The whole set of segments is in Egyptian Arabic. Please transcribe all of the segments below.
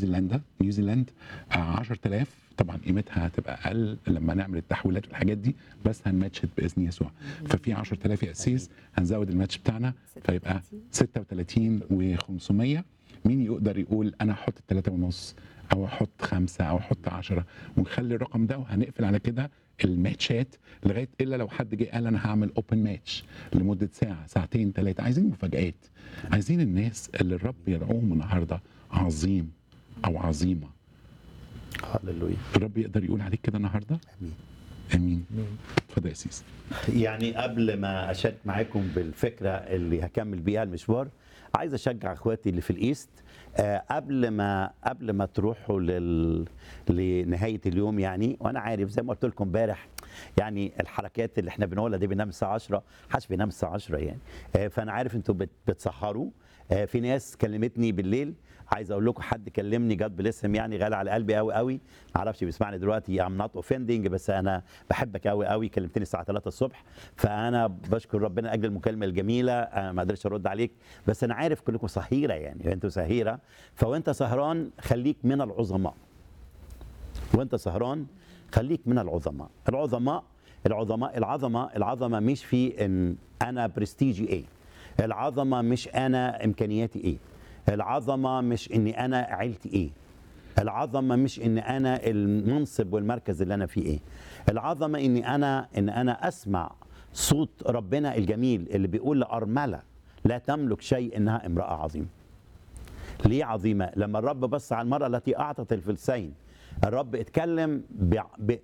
نيوزيلندا نيوزيلاند آه، 10000 طبعا قيمتها هتبقى اقل لما نعمل التحويلات والحاجات دي بس هنماتشت باذن يسوع ففي 10000 ياسيس هنزود الماتش بتاعنا فيبقى 36 و500 مين يقدر يقول انا احط الثلاثة ونص او احط خمسة او احط عشرة ونخلي الرقم ده وهنقفل على كده الماتشات لغايه الا لو حد جه قال انا هعمل اوبن ماتش لمده ساعه ساعتين ثلاثه عايزين مفاجات عايزين الناس اللي الرب يدعوهم النهارده عظيم او عظيمه هللويا الرب يقدر يقول عليك كده النهارده امين امين اتفضل يا سيس يعني قبل ما اشارك معاكم بالفكره اللي هكمل بيها المشوار عايز اشجع اخواتي اللي في الايست آه، قبل ما قبل ما تروحوا لل... لنهايه اليوم يعني وانا عارف زي ما قلت لكم امبارح يعني الحركات اللي احنا بنقولها دي بننام الساعه 10 محدش بينام الساعه 10 يعني آه، فانا عارف انتوا بت... بتسهروا آه، في ناس كلمتني بالليل عايز اقول لكم حد كلمني جاد بلسم يعني غالي على قلبي قوي قوي ما اعرفش بيسمعني دلوقتي ام نوت اوفندنج بس انا بحبك قوي قوي كلمتني الساعه 3 الصبح فانا بشكر ربنا اجل المكالمه الجميله أنا ما قدرتش ارد عليك بس انا عارف كلكم سهيره يعني انتوا سهيره فوانت سهران خليك من العظماء وانت سهران خليك من العظماء العظماء العظماء العظمه العظمه مش في ان انا برستيجي ايه العظمه مش انا امكانياتي ايه العظمه مش اني انا عيلتي ايه العظمه مش ان انا المنصب والمركز اللي انا فيه ايه العظمه اني انا ان انا اسمع صوت ربنا الجميل اللي بيقول لارمله لا تملك شيء انها امراه عظيمه ليه عظيمه لما الرب بص على المراه التي اعطت الفلسين الرب اتكلم ب- ب-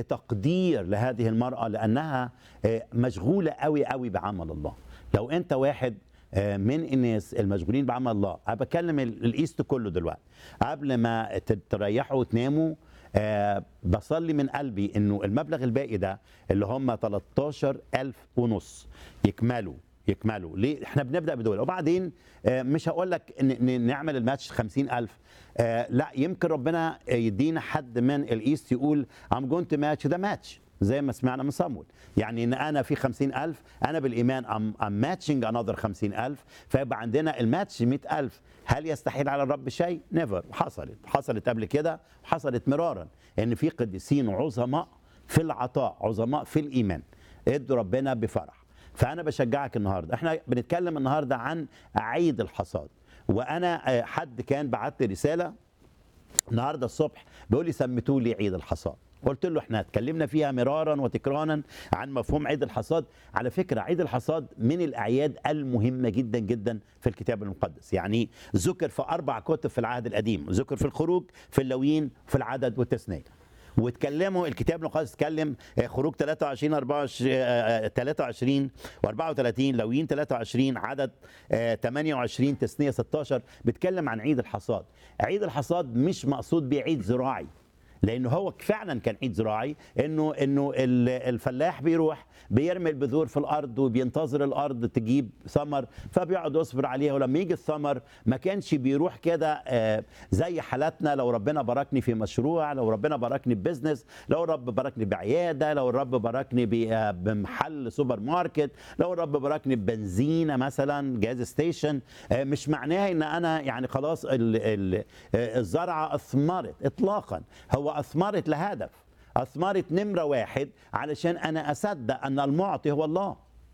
بتقدير لهذه المراه لانها آه، مشغوله قوي قوي بعمل الله لو انت واحد آه، من الناس المشغولين بعمل الله انا بكلم ال- الايست كله دلوقتي قبل ما ت- تريحوا وتناموا آه بصلي من قلبي انه المبلغ الباقي ده اللي هم 13000 ونص يكملوا يكملوا ليه احنا بنبدا بدول وبعدين آه، مش هقول لك ن- ن- نعمل الماتش 50000 آه، لا يمكن ربنا يدينا حد من الايست يقول I'm going to match the match زي ما سمعنا من صمويل يعني ان انا في 50000 انا بالايمان I'm, I'm matching another 50000 فيبقى عندنا الماتش 100000 هل يستحيل على الرب شيء؟ نيفر حصلت حصلت قبل كده وحصلت مرارا ان في قديسين عظماء في العطاء عظماء في الايمان ادوا ربنا بفرح فانا بشجعك النهارده احنا بنتكلم النهارده عن عيد الحصاد وانا آه، حد كان بعت لي رساله النهارده الصبح بيقول لي سميتوا لي عيد الحصاد قلت له احنا اتكلمنا فيها مرارا وتكرارا عن مفهوم عيد الحصاد على فكره عيد الحصاد من الاعياد المهمه جدا جدا في الكتاب المقدس يعني ذكر في اربع كتب في العهد القديم ذكر في الخروج في اللويين في العدد والتثنيه واتكلموا الكتاب المقدس اتكلم آه، خروج 23 24 آه، 23 و34 لويين 23 عدد آه، 28 تثنيه 16 بيتكلم عن عيد الحصاد عيد الحصاد مش مقصود بيه عيد زراعي لانه هو فعلا كان عيد زراعي انه انه ال- الفلاح بيروح بيرمي البذور في الارض وبينتظر الارض تجيب ثمر فبيقعد يصبر عليها ولما يجي الثمر ما كانش بيروح كده آه، زي حالاتنا لو ربنا باركني في مشروع لو ربنا باركني ببزنس لو الرب باركني بعياده لو الرب باركني ب- آه، بمحل سوبر ماركت لو الرب باركني ببنزينه مثلا جاز ستيشن آه، مش معناها ان انا يعني خلاص ال- ال- آه، الزرعه اثمرت اطلاقا هو اثمرت لهدف اثمرت نمره واحد علشان انا اصدق ان المعطي هو الله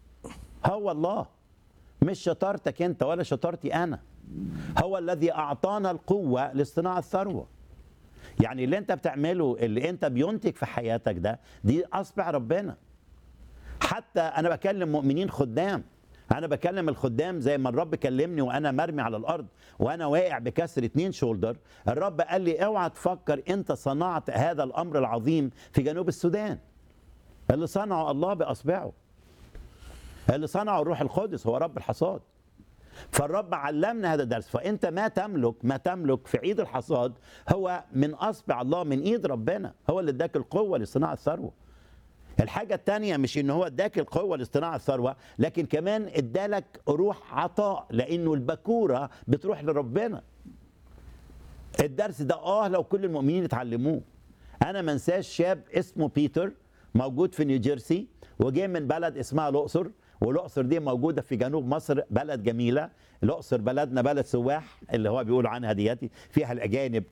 هو الله مش شطارتك انت ولا شطارتي انا هو الذي اعطانا القوه لاصطناع الثروه يعني اللي انت بتعمله اللي انت بينتج في حياتك ده دي اصبع ربنا حتى انا بكلم مؤمنين خدام انا بكلم الخدام زي ما الرب كلمني وانا مرمي على الارض وانا واقع بكسر اتنين شولدر الرب قال لي اوعى تفكر انت صنعت هذا الامر العظيم في جنوب السودان اللي صنعه الله باصبعه اللي صنعه الروح القدس هو رب الحصاد فالرب علمنا هذا الدرس فانت ما تملك ما تملك في عيد الحصاد هو من اصبع الله من ايد ربنا هو اللي اداك القوه لصناعه الثروه الحاجة التانية مش ان هو اداك القوة لاصطناع الثروة لكن كمان ادالك روح عطاء لانه البكورة بتروح لربنا الدرس ده اه لو كل المؤمنين اتعلموه انا ما انساش شاب اسمه بيتر موجود في نيوجيرسي وجاي من بلد اسمها الاقصر والاقصر دي موجوده في جنوب مصر بلد جميله الاقصر بلدنا بلد سواح اللي هو بيقولوا عنها دياتي فيها الاجانب